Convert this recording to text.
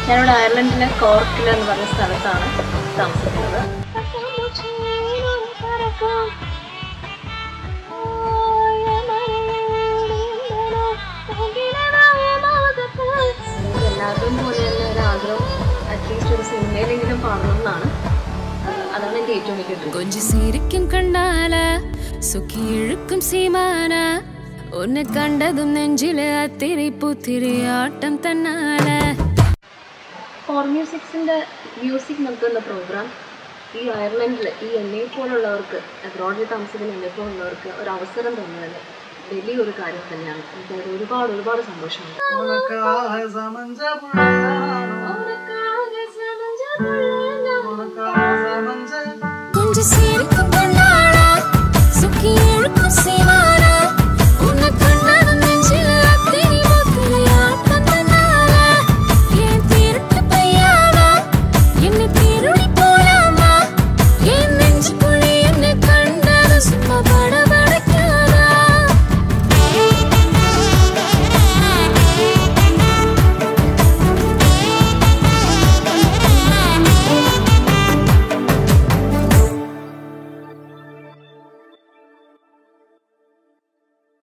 ഞാനിവിടെ അയർലൻഡിലെ കോർക്കിൽ എന്ന് പറഞ്ഞ സ്ഥലത്താണ് താമസിക്കുന്നത് എനിക്ക് എല്ലാവരുടെയും പോലെ തന്നെ ഒരു ആഗ്രഹം അറ്റ്ലീസ്റ്റ് ഒരു സിനിമയിലെങ്കിലും പാടണം എന്നാണ് അത് അതാണ് എൻ്റെ ഏറ്റവും വലിയ ഡ്രീം கொஞ்சம் சிரிக்கும் கண்ணால சுக்கி இழுக்கும் சீமான உன்னை கண்டதும் நெஞ்சில அத்திரை புத்திரி ஆட்டம் தன்னால ഫോർ മ്യൂസിക്സിൻ്റെ മ്യൂസിക് നൽകുന്ന പ്രോഗ്രാം ഈ അയർലൻഡിൽ ഈ എന്നെ പോലുള്ളവർക്ക് അബ്രോഡിൽ താമസിക്കുന്ന എന്നെ പോലുള്ളവർക്ക് ഒരു അവസരം തന്നതിൽ വലിയൊരു കാര്യം തന്നെയാണ് എനിക്കത് ഒരുപാട് ഒരുപാട് സന്തോഷമുണ്ട് உனக்காக சமஞ்ச புள்ளையானோ, உனக்காக சமஞ்ச கொஞ்சம் சிரிக்கும்